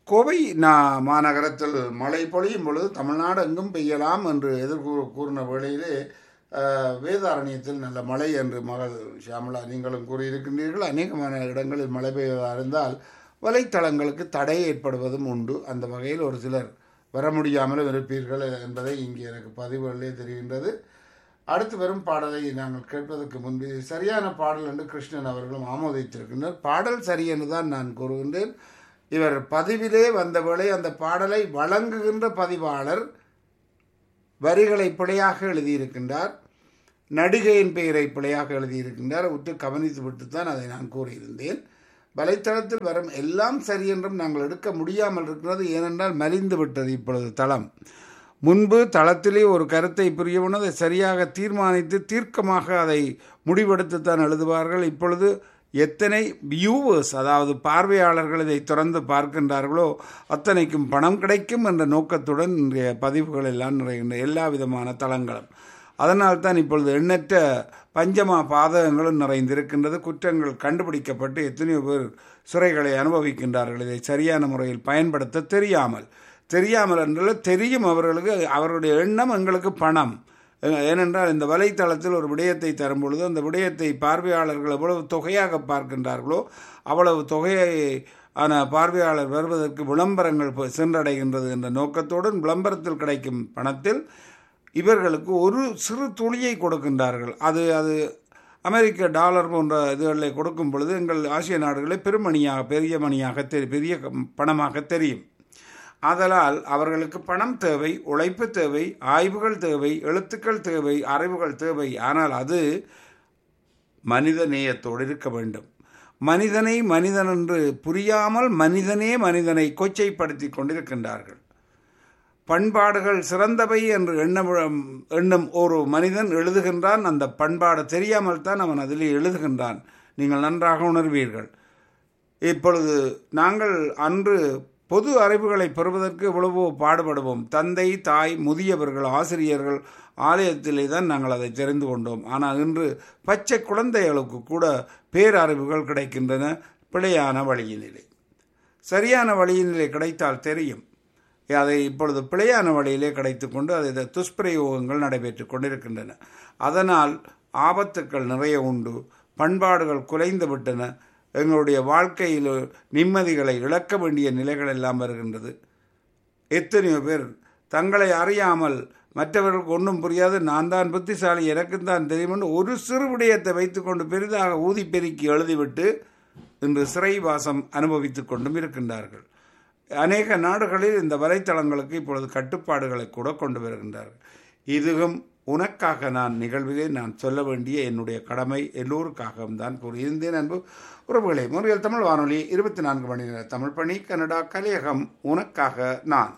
கோவை நா- மாநகரத்தில் மழை பொழியும் பொழுது தமிழ்நாடு எங்கும் பெய்யலாம் என்று எதிர்கூறு கூறின வேளையிலே அஹ், வேதாரண்யத்தில் நல்ல மழை என்று மகள் ஷியாமலா நீங்களும் கூறியிருக்கின்றீர்கள் அநேகமான இடங்களில் மழை பெய்வதாக இருந்தால் வலைத்தளங்களுக்கு தடை ஏற்படுவதும் உண்டு அந்த வகையில் ஒரு சிலர் வர முடியாமலும் இருப்பீர்கள் என்பதை இங்கே எனக்கு பதிவுகளிலே தெரிகின்றது அடுத்து வரும் பாடலை நாங்கள் கேட்பதற்கு முன்பு இது சரியான பாடல் என்று கிருஷ்ணன் அவர்களும் ஆமோதித்திருக்கின்றனர் பாடல் சரி என்று தான் நான் கூறுகின்றேன் இவர் பதிவிலே வந்தவேளை அந்த பாடலை வழங்குகின்ற பதிவாளர் வரிகளை பிழையாக எழுதியிருக்கின்றார் நடிகையின் பெயரை பிழையாக எழுதியிருக்கின்றார் விட்டு கவனித்து விட்டு தான் அதை நான் கூறியிருந்தேன் வலைத்தளத்தில் வரும் எல்லாம் சரி என்றும் நாங்கள் எடுக்க முடியாமல் இருக்கிறது ஏனென்றால் மலிந்து விட்டது இப்பொழுது தளம் முன்பு தளத்திலே ஒரு கருத்தை புரியவன் அதை சரியாக தீர்மானித்து தீர்க்கமாக அதை முடிவெடுத்துத்தான் எழுதுவார்கள் இப்பொழுது எத்தனை வியூவர்ஸ் அதாவது பார்வையாளர்கள் இதை திறந்து பார்க்கின்றார்களோ அத்தனைக்கும் பணம் கிடைக்கும் என்ற நோக்கத்துடன் இன்றைய பதிவுகள் எல்லாம் நிறைகின்ற எல்லா விதமான தளங்களும் அதனால் தான் இப்பொழுது எண்ணற்ற பஞ்சமா பாதகங்களும் நிறைந்திருக்கின்றது குற்றங்கள் கண்டுபிடிக்கப்பட்டு எத்தனையோ பேர் சிறைகளை அனுபவிக்கின்றார்கள் இதை சரியான முறையில் பயன்படுத்த தெரியாமல் தெரியாமல் என்றால் தெரியும் அவர்களுக்கு அவருடைய எண்ணம் எங்களுக்கு பணம் ஏனென்றால் இந்த வலைத்தளத்தில் ஒரு விடயத்தை தரும் பொழுது அந்த விடயத்தை பார்வையாளர்கள் எவ்வளவு தொகையாக பார்க்கின்றார்களோ அவ்வளவு தொகையை ஆன பார்வையாளர் வருவதற்கு விளம்பரங்கள் போய் சென்றடைகின்றது என்ற நோக்கத்துடன் விளம்பரத்தில் கிடைக்கும் பணத்தில் இவர்களுக்கு ஒரு சிறு துளியை கொடுக்கின்றார்கள் அது அது அமெரிக்க டாலர் போன்ற இதுகளை கொடுக்கும் பொழுது எங்கள் ஆசிய நாடுகளில் பெருமணியாக பெரிய மணியாக தெரி பெரிய பணமாக தெரியும் ஆதலால் அவர்களுக்கு பணம் தேவை உழைப்பு தேவை ஆய்வுகள் தேவை எழுத்துக்கள் தேவை அறிவுகள் தேவை ஆனால் அது மனித நேயத்தோடு இருக்க வேண்டும் மனிதனை மனிதன் என்று புரியாமல் மனிதனே மனிதனை கொச்சைப்படுத்தி கொண்டிருக்கின்றார்கள் பண்பாடுகள் சிறந்தவை என்று எண்ண எண்ணும் ஒரு மனிதன் எழுதுகின்றான் அந்த பண்பாடு தெரியாமல் தான் அவன் அதில் எழுதுகின்றான் நீங்கள் நன்றாக உணர்வீர்கள் இப்பொழுது நாங்கள் அன்று பொது அறிவுகளை பெறுவதற்கு எவ்வளவோ பாடுபடுவோம் தந்தை தாய் முதியவர்கள் ஆசிரியர்கள் ஆலயத்திலே தான் நாங்கள் அதை தெரிந்து கொண்டோம் ஆனால் இன்று பச்சை குழந்தைகளுக்கு கூட பேரறிவுகள் கிடைக்கின்றன பிழையான வழியினிலே சரியான வழியினிலே கிடைத்தால் தெரியும் அதை இப்பொழுது பிழையான வழியிலே கிடைத்து கொண்டு அதை துஷ்பிரயோகங்கள் நடைபெற்று கொண்டிருக்கின்றன அதனால் ஆபத்துக்கள் நிறைய உண்டு பண்பாடுகள் குலைந்து விட்டன எங்களுடைய வாழ்க்கையில் நிம்மதிகளை இழக்க வேண்டிய நிலைகள் எல்லாம் வருகின்றது எத்தனையோ பேர் தங்களை அறியாமல் மற்றவர்களுக்கு ஒன்றும் புரியாது நான் தான் புத்திசாலி எனக்கும் தான் தெரியும் என்று ஒரு சிறு விடயத்தை வைத்துக்கொண்டு பெரிதாக ஊதி பெருக்கி எழுதிவிட்டு இன்று சிறைவாசம் அனுபவித்துக் கொண்டும் இருக்கின்றார்கள் அநேக நாடுகளில் இந்த வலைத்தளங்களுக்கு இப்பொழுது கட்டுப்பாடுகளை கூட கொண்டு வருகின்றார்கள் இதுவும் உனக்காக நான் நிகழ்விலே நான் சொல்ல வேண்டிய என்னுடைய கடமை எல்லோருக்காகவும் தான் கூறியிருந்தேன் அன்பு உறவுகளை முறையில் தமிழ் வானொலி இருபத்தி நான்கு மணி நேர தமிழ் பணி கனடா கலையகம் உனக்காக நான்